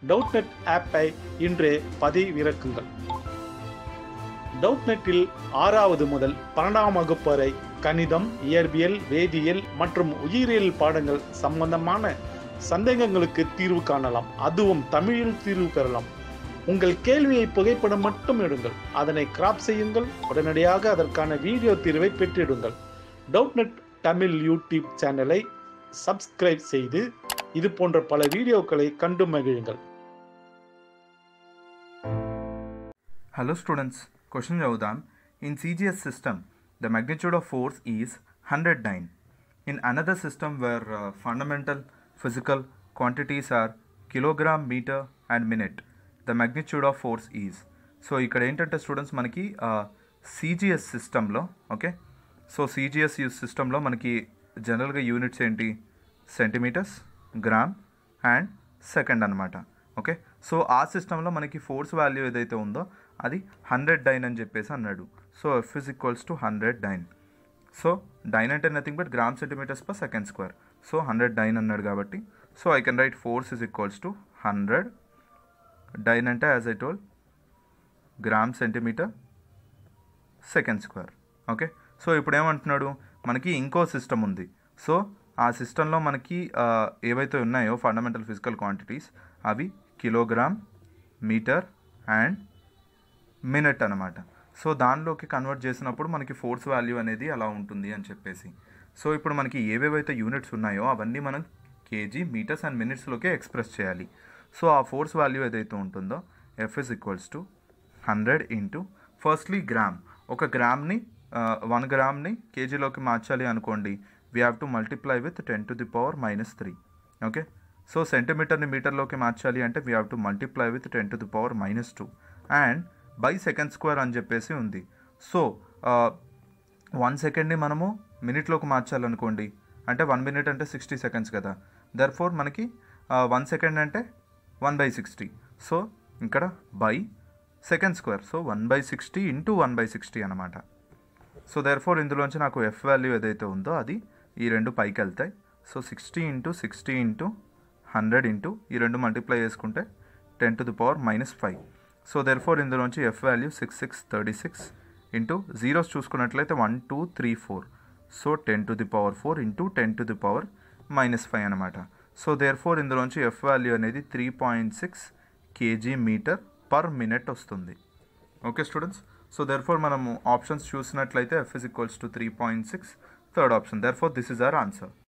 டவுட்நெட் ஆப்பை இன்றே பதிவிறக்குங்கள் டவுட்நெட்டில் ஆறாவது முதல் பன்னெண்டாம் வகுப்பு வரை கணிதம் இயற்பியல் வேதியியல் மற்றும் உயிரியல் பாடங்கள் சம்பந்தமான சந்தேகங்களுக்கு தீர்வு காணலாம் அதுவும் தமிழில் தீர்வு பெறலாம் உங்கள் கேள்வியை புகைப்படம் மட்டும் எடுங்கள் அதனை கிராப் செய்யுங்கள் உடனடியாக அதற்கான வீடியோ தீர்வை பெற்றிடுங்கள் டவுட்நெட் தமிழ் யூடியூப் சேனலை சப்ஸ்கிரைப் செய்து இது போன்ற பல வீடியோக்களை கண்டு மகிழுங்கள் Hello students, question చదువుదాం In CGS system, the magnitude of force is 100 dyne. In another system where uh, fundamental physical quantities are kilogram, meter and minute, the magnitude of force is. So ఇక్కడ ఏంటంటే students మనకి CGS సిస్టంలో okay so CGS సిస్టంలో మనకి జనరల్గా units ఏంటి centimetres gram and second అనమాట okay so ఆ సిస్టంలో మనకి ఫోర్స్ వాల్యూ ఏదైతే ఉందో అది హండ్రెడ్ డైన్ అని చెప్పేసి అన్నాడు so F is equals to hundred dyne so dyne అంటే nothing but gram centimetres per second square so hundred dyne అన్నాడు కాబట్టి so I can write force is equals to hundred dyne అంటే as I told gram centimetre second square okay so ఇప్పుడు ఏమంటున్నాడు మనకి ఇంకో system ఉంది so ఆ సిస్టంలో మనకి ఆ, ఏవైతే ఉన్నాయో ఫండమెంటల్ ఫిజికల్ క్వాంటిటీస్ అవి కిలోగ్రామ్ మీటర్ అండ్ మినిట్ అనమాట సో దానిలోకి కన్వర్ట్ చేసినప్పుడు మనకి ఫోర్స్ వాల్యూ అనేది అలా ఉంటుంది అని చెప్పేసి సో ఇప్పుడు మనకి ఏవేవైతే యూనిట్స్ ఉన్నాయో అవన్నీ మనం కేజీ మీటర్స్ అండ్ మినిట్స్లోకే ఎక్స్ప్రెస్ చేయాలి సో ఆ ఫోర్స్ వాల్యూ ఏదైతే ఉంటుందో F is equals to hundred into firstly gram ఒక గ్రామ్ని వన్ గ్రామ్ని కేజీలోకి మార్చాలి అనుకోండి we have to multiply with ten to the power minus three okay so సెంటీమీటర్ని మీటర్లోకి మార్చాలి అంటే we have to multiply with ten to the power minus two and by second square అని చెప్పేసి ఉంది సో వన్ సెకండ్ని మనము మినిట్లోకి మార్చాలనుకోండి అంటే వన్ మినిట్ అంటే సిక్స్టీ సెకండ్స్ కదా దర్ ఫోర్ మనకి వన్ సెకండ్ అంటే వన్ బై సిక్స్టీ సో ఇక్కడ by second square so one by sixty into one by sixty అనమాట సో దర్ ఫోర్ ఇందులోంచి నాకు ఎఫ్ వాల్యూ ఏదైతే ఉందో అది ఈ రెండు పైకి వెళ్తాయి so sixty into sixty into hundred into ఈ రెండు మల్టిప్లై చేసుకుంటే ten to the power minus five so therefore ఇందులోంచి F value six six thirty six into zeros చూసుకున్నట్లయితే one two three four so ten to the power four into ten to the power minus five అనమాట so therefore ఇందులోంచి F value అనేది three point six kg metre per minute వస్తుంది okay students so therefore మనము options చూసినట్లయితే F is equals to three point six third option therefore this is our answer